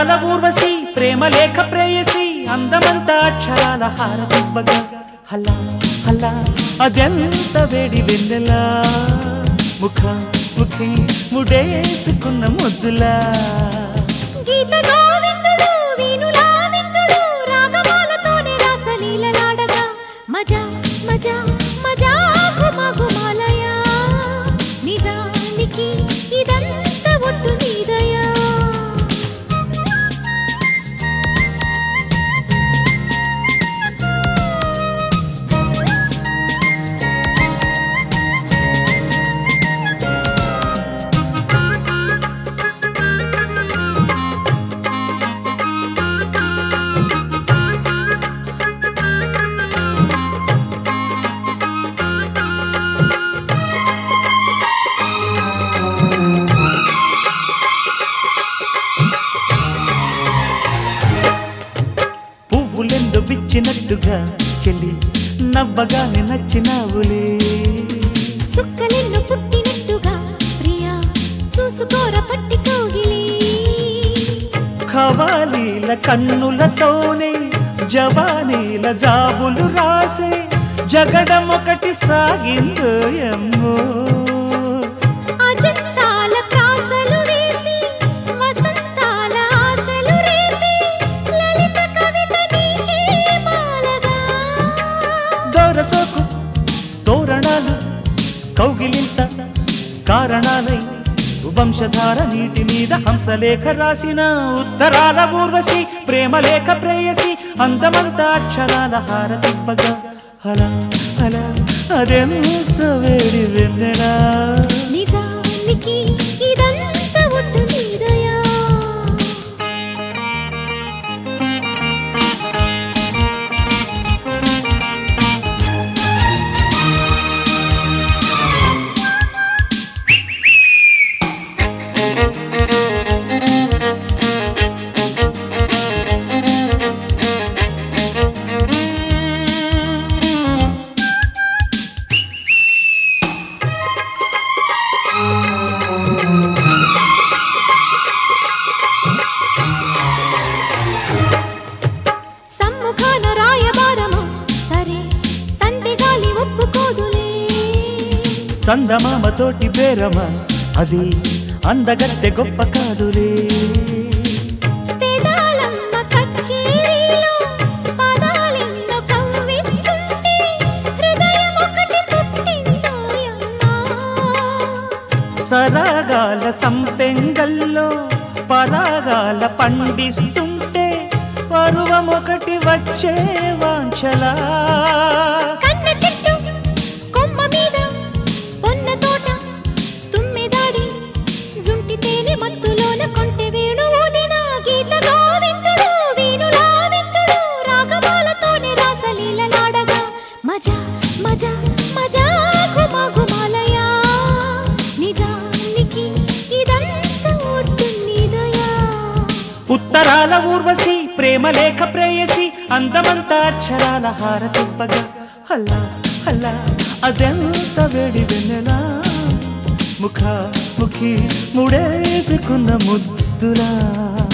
ఉత్తరాల ఊర్వశి ప్రేమ లేఖ ప్రేయసి అందమంతా అక్షరాల హారతివ్వగా హలా హలా అదెంత వేడి వెన్నెలా ముఖ ముఖి ముడేసుకున్న ముద్దులా గీత గోవిందుడు వీణులా విందుడు రాగమాలతోనే రాసలీలలాడగా మజా మజా మజా ఘుమ ఘుమాలయా నిజానికి ఇదంతా ఒట్టు నీదయా పువ్వులెందు పిచ్చినట్టుగా చెల్లి నవ్వగానే నచ్చినావులే చుక్కలెన్ను పుట్టినట్టుగా ప్రియా చూసుకోర పట్టి కౌగిలి ఖవాలీల కన్నులతోనే జవానీల జాబులు రాసే జగడం ఒకటి సాగిందో ఎమ్మో అజంతాల ప్రాసలు వేసి వసంతాల ఆశలు రేపి లలిత కవిత నీకే మాలగా దొరసోకు తోరణాలు కౌగిలింత కారణాలై వంశధార నీటి మీద హంసలేఖ రాసిన ఉత్తరాల ఊర్వశి ప్రేమ లేఖ ప్రేయసి అందమంతా అక్షరాల హారతిప్పగా అలా అలా అదెంత వేడి వెన్నెలా నిజానికి ఇదంతా ఒట్టు నీదయా సమ్ముఖాన రాయబారమా సరే సందెగాలి ఒప్పుకోదులే చందమామతోటి బేరమా అది అందగత్తె గొప్ప కాదులే పెదాలమ్మ కచ్చేరీలో పదాలెన్నో కవ్విస్తుంటే హృదయం ఒకటి పుట్టిందోయమ్మా సరాగాల సంపెంగల్లో పరాగాల పండిస్తుంటే పరువమొకటి వచ్చే వాంఛలా కన్న చెట్టు కొమ్మ మీద పొన్న తోట తుమ్మెదాడి జుంటి తేనె మత్తులోన కొంటె వేణు ఊదిన గీత గోవిందుడు వీణులా విందుడు రాగమాలతోనే రాసలీలలాడగా మజా మజా మజా ఘుమ ఘుమాలయా నిజానికి ఇదంతా ఒట్టున్నీదయా ఉత్తరాల ఊర్వశి ప్రేమ లేఖ ప్రేయసి అందమంతా అక్షరాల హారతిప్పగా హల్లా హల్లా అదెంత వేడి వెన్నెలా ముఖ ముఖి ముడేసుకున్న ముద్దులా